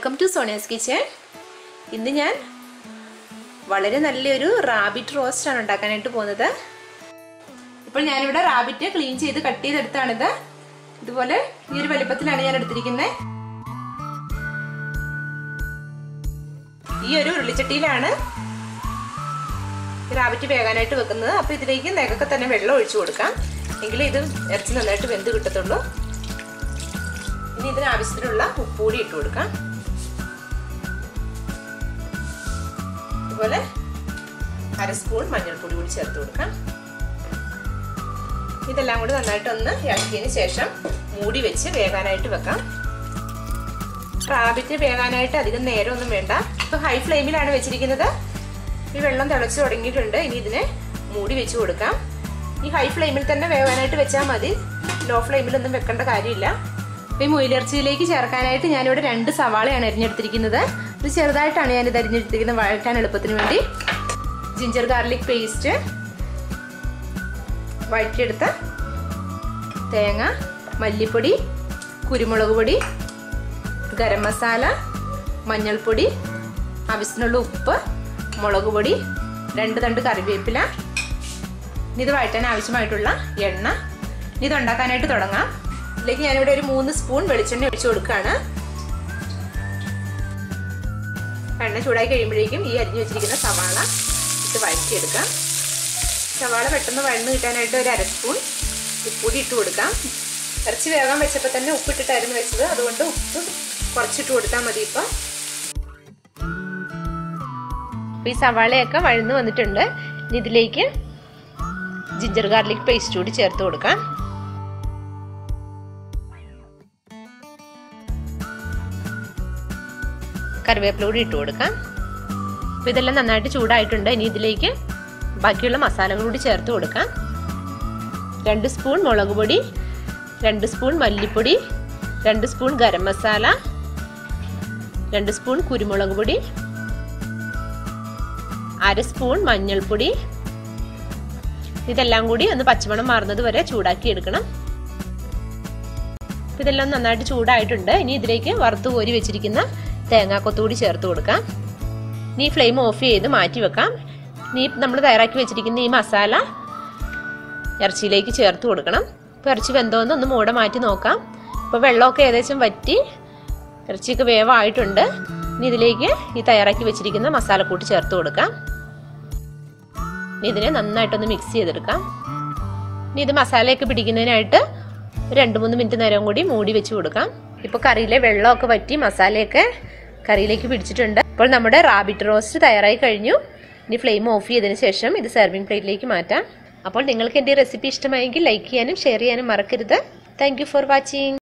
welcome to Sonia's kitchen ഇന്ന് ഞാൻ വളരെ നല്ലൊരു റാബിറ്റ് റോസ്റ്റ് ആണ് ഉണ്ടാക്കാനായിട്ട് പോകുന്നത് ഇപ്പോൾ ഞാനിവിടെ റാബിറ്റ് ക്ലീൻ ചെയ്ത് കട്ട് ചെയ്തെടുത്താണിത് ഇതുപോലെ ഈ ഒരു വലുപ്പത്തിലാണ് ഞാൻ എടുത്തിരിക്കുന്നത് ഈ ഒരു ഉരുളിച്ചട്ടിയിലാണ് റാബിറ്റ് വേകാനായിട്ട് വെക്കുന്നത് അപ്പൊ ഇതിലേക്ക് നെകൊക്കെ തന്നെ വെള്ളം ഒഴിച്ചു കൊടുക്കാം എങ്കിലേ ഇത് ഇറച്ചി നന്നായിട്ട് വെന്ത് കിട്ടത്തുള്ളൂ ഇനി ഇതിന് ആവശ്യത്തിനുള്ള ഉപ്പുകൂടി ഇട്ട് കൊടുക്കാം അതുപോലെ അര സ്പൂൺ മഞ്ഞൾപ്പൊടി കൂടി ചേർത്ത് കൊടുക്കാം ഇതെല്ലാം കൂടി നന്നായിട്ട് ഒന്ന് ഇളക്കിയതിന് ശേഷം മൂടി വെച്ച് വേകാനായിട്ട് വെക്കാം റാബിറ്റ് വേകാനായിട്ട് അധികം നേരമൊന്നും വേണ്ട ഇപ്പൊ ഹൈ ഫ്ലെയിമിലാണ് വെച്ചിരിക്കുന്നത് ഈ വെള്ളം തിളച്ച് തുടങ്ങിയിട്ടുണ്ട് ഇനി ഇതിനെ മൂടി വെച്ച് കൊടുക്കാം ഈ ഹൈ ഫ്ലെയിമിൽ തന്നെ വേവാനായിട്ട് വെച്ചാൽ മതി ലോ ഫ്ലെയിമിലൊന്നും വെക്കേണ്ട കാര്യമില്ല ഈ മുയിലിറച്ചിയിലേക്ക് ചേർക്കാനായിട്ട് ഞാനിവിടെ രണ്ട് സവാളയാണ് അരിഞ്ഞെടുത്തിരിക്കുന്നത് ഇത് ചെറുതായിട്ടാണ് ഞാനിത് അരിഞ്ഞെടുത്തിരിക്കുന്നത് വഴറ്റാൻ എളുപ്പത്തിന് വേണ്ടി ജിഞ്ചർ ഗാർലിക് പേസ്റ്റ് വഴറ്റിയെടുത്ത തേങ്ങ മല്ലിപ്പൊടി കുരുമുളക് പൊടി ഗരം മസാല മഞ്ഞൾപ്പൊടി ആവശ്യത്തിനുള്ള ഉപ്പ് മുളക് പൊടി രണ്ട് തണ്ട് കറിവേപ്പില ഇത് വഴറ്റാൻ ആവശ്യമായിട്ടുള്ള എണ്ണ ഇത് ഉണ്ടാക്കാനായിട്ട് തുടങ്ങാം ഇതിലേക്ക് ഞാനിവിടെ ഒരു മൂന്ന് സ്പൂൺ വെളിച്ചെണ്ണ ഒഴിച്ചു കൊടുക്കുകയാണ് എണ്ണ ചൂടായി കഴിയുമ്പോഴേക്കും ഈ അരിഞ്ഞു വെച്ചിരിക്കുന്ന സവാള ഇട്ട് വഴറ്റിയെടുക്കാം സവാള പെട്ടെന്ന് വഴന്ന് കിട്ടാനായിട്ട് ഒരു അര സ്പൂൺ ഉപ്പുകൂടി ഇട്ട് കൊടുക്കാം ഇറച്ചി വേഗം വെച്ചപ്പോൾ തന്നെ ഉപ്പിട്ടിട്ടായിരുന്നു വെച്ചത് അതുകൊണ്ട് ഉപ്പ് കുറച്ചിട്ട് കൊടുത്താൽ മതി ഇപ്പോൾ ഈ സവാളയൊക്കെ വഴന്ന് വന്നിട്ടുണ്ട് ഇതിലേക്ക് ജിഞ്ചർ ഗാർലിക് പേസ്റ്റ് കൂടി ചേർത്ത് കൊടുക്കാം കറിവേപ്പില കൂടി ഇട്ട് കൊടുക്കാം അപ്പോൾ ഇതെല്ലാം നന്നായിട്ട് ചൂടായിട്ടുണ്ട് ഇനി ഇതിലേക്ക് ബാക്കിയുള്ള മസാലകൾ കൂടി ചേർത്ത് കൊടുക്കാം രണ്ട് സ്പൂൺ മുളക് പൊടി രണ്ട് സ്പൂൺ മല്ലിപ്പൊടി രണ്ട് സ്പൂൺ ഗരം മസാല രണ്ട് സ്പൂൺ കുരുമുളക് പൊടി അര സ്പൂൺ മഞ്ഞൾപ്പൊടി ഇതെല്ലാം കൂടി ഒന്ന് പച്ചമണം മാറുന്നത് വരെ ചൂടാക്കി എടുക്കണം ഇതെല്ലാം നന്നായിട്ട് ചൂടായിട്ടുണ്ട് ഇനി ഇതിലേക്ക് വറുത്ത് കോരി വെച്ചിരിക്കുന്ന തേങ്ങാക്കൊത്തുകൂടി ചേർത്ത് കൊടുക്കാം ഇനി ഫ്ലെയിം ഓഫ് ചെയ്ത് മാറ്റി വെക്കാം ഇനി നമ്മൾ തയ്യാറാക്കി വെച്ചിരിക്കുന്ന ഈ മസാല ഇറച്ചിയിലേക്ക് ചേർത്ത് കൊടുക്കണം ഇപ്പോൾ ഇറച്ചി വെന്തോന്ന് ഒന്ന് മൂടെ മാറ്റി നോക്കാം ഇപ്പോൾ വെള്ളമൊക്കെ ഏകദേശം വറ്റി ഇറച്ചിയൊക്കെ വേവായിട്ടുണ്ട് ഇനി ഇതിലേക്ക് ഈ തയ്യാറാക്കി വെച്ചിരിക്കുന്ന മസാലക്കൂട്ട് ചേർത്ത് കൊടുക്കാം ഇനി ഇതിനെ നന്നായിട്ടൊന്ന് മിക്സ് ചെയ്തെടുക്കാം ഇനി ഇത് മസാലയൊക്കെ പിടിക്കുന്നതിനായിട്ട് രണ്ട് മൂന്ന് മിനിറ്റ് നേരം കൂടി മൂടി വെച്ച് കൊടുക്കാം ഇപ്പോൾ കറിയിലെ വെള്ളമൊക്കെ വറ്റി മസാലയൊക്കെ കറിയിലേക്ക് പിടിച്ചിട്ടുണ്ട് ഇപ്പോൾ നമ്മുടെ റാബിറ്റ് റോസ്റ്റ് തയ്യാറായി കഴിഞ്ഞു ഇനി ഫ്ലെയിം ഓഫ് ചെയ്തതിന് ശേഷം ഇത് സെർവിങ് പ്ലേറ്റിലേക്ക് മാറ്റാം അപ്പോൾ നിങ്ങൾക്ക് എൻ്റെ റെസിപ്പി ഇഷ്ടമായെങ്കിൽ ലൈക്ക് ചെയ്യാനും ഷെയർ ചെയ്യാനും മറക്കരുത് താങ്ക് ഫോർ വാച്ചിങ്